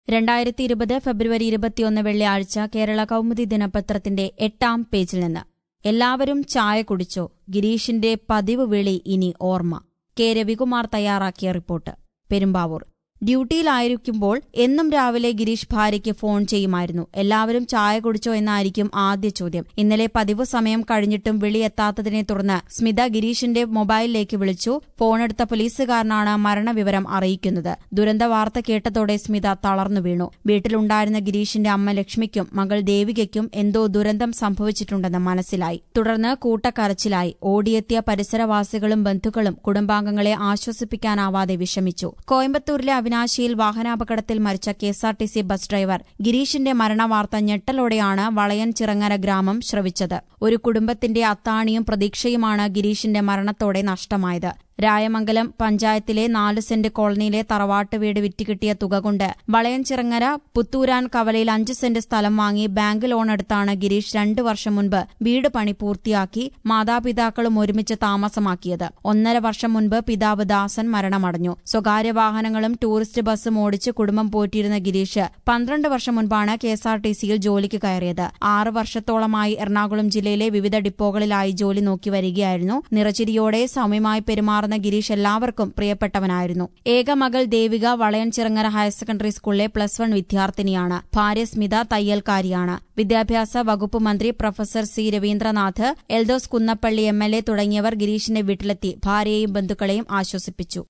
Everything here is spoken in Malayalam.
രണ്ടായിരത്തി ഇരുപത് ഫെബ്രുവരി ഇരുപത്തിയൊന്ന് വെള്ളിയാഴ്ച കേരള കൗമുദി ദിനപത്രത്തിന്റെ എട്ടാം പേജിൽ നിന്ന് എല്ലാവരും ചായ കുടിച്ചോ ഗിരീഷിന്റെ പതിവ് വിളി ഇനി ഓർമ്മ കെ രവികുമാർ തയ്യാറാക്കിയ റിപ്പോർട്ട് പെരുമ്പാവൂർ ഡ്യൂട്ടിയിലായിരിക്കുമ്പോൾ എന്നും രാവിലെ ഗിരീഷ് ഭാര്യയ്ക്ക് ഫോൺ ചെയ്യുമായിരുന്നു എല്ലാവരും ചായ കുടിച്ചോ എന്നായിരിക്കും ആദ്യ ചോദ്യം ഇന്നലെ പതിവ് സമയം കഴിഞ്ഞിട്ടും വിളി എത്താത്തതിനെ തുടർന്ന് സ്മിത ഗിരീഷിന്റെ മൊബൈലിലേക്ക് വിളിച്ചു ഫോണെടുത്ത പോലീസുകാരനാണ് മരണവിവരം അറിയിക്കുന്നത് ദുരന്ത വാർത്ത കേട്ടതോടെ സ്മിത തളർന്നു വീണു വീട്ടിലുണ്ടായിരുന്ന ഗിരീഷിന്റെ അമ്മ ലക്ഷ്മിക്കും മകൾ ദേവികയ്ക്കും എന്തോ ദുരന്തം സംഭവിച്ചിട്ടുണ്ടെന്ന് മനസ്സിലായി തുടർന്ന് കൂട്ടക്കരച്ചിലായി ഓടിയെത്തിയ പരിസരവാസികളും ബന്ധുക്കളും കുടുംബാംഗങ്ങളെ ആശ്വസിപ്പിക്കാനാവാതെ വിഷമിച്ചു കോയമ്പത്തൂരിലെ അവിനാശിയിൽ വാഹനാപകടത്തിൽ മരിച്ച കെഎസ്ആർടിസി ബസ് ഡ്രൈവർ ഗിരീഷിന്റെ മരണവാർത്ത ഞെട്ടലോടെയാണ് വളയൻ ചിറങ്ങര ഗ്രാമം ശ്രവിച്ചത് ഒരു കുടുംബത്തിന്റെ അത്താണിയും പ്രതീക്ഷയുമാണ് ഗിരീഷിന്റെ മരണത്തോടെ നഷ്ടമായത് രായമംഗലം പഞ്ചായത്തിലെ നാല് സെന്റ് കോളനിയിലെ തറവാട്ട് വീട് വിറ്റുകിട്ടിയ തുക കൊണ്ട് വളയഞ്ചിറങ്ങര പുത്തൂരാൻ കവലയിൽ അഞ്ച് സെന്റ് സ്ഥലം വാങ്ങി ബാങ്ക് ലോൺ എടുത്താണ് ഗിരീഷ് രണ്ടു വർഷം മുൻപ് വീട് പണി പൂർത്തിയാക്കി മാതാപിതാക്കളും ഒരുമിച്ച് താമസമാക്കിയത് ഒന്നര വർഷം മുൻപ് പിതാവ് ദാസൻ മരണമടഞ്ഞു സ്വകാര്യ വാഹനങ്ങളും ടൂറിസ്റ്റ് ബസ്സും ഓടിച്ച് കുടുംബം പോറ്റിയിരുന്ന ഗിരീഷ് പന്ത്രണ്ട് വർഷം മുൻപാണ് കെഎസ്ആർടിസിയിൽ ജോലിക്ക് കയറിയത് ആറ് വർഷത്തോളമായി എറണാകുളം ജില്ലയിലെ വിവിധ ഡിപ്പോകളിലായി ജോലി നോക്കി വരികയായിരുന്നു നിറച്ചിരിയോടെ സൗമ്യമായി പെരുമാറുന്ന ഗിരീഷ് എല്ലാവർക്കും പ്രിയപ്പെട്ടവനായിരുന്നു ഏക മകൾ ദേവിക വളയൻചിറങ്ങര ഹയർ സെക്കൻഡറി സ്കൂളിലെ പ്ലസ് വൺ വിദ്യാർത്ഥിനിയാണ് ഭാര്യ സ്മിത തയ്യൽക്കാരിയാണ് വിദ്യാഭ്യാസ വകുപ്പ് മന്ത്രി professor C Raveendranath Eldhose Kunnappilly M L A തുടങ്ങിയവർ ഗിരീഷിന്റെ വീട്ടിലെത്തി ഭാര്യയെയും ബന്ധുക്കളെയും ആശ്വസിപ്പിച്ചു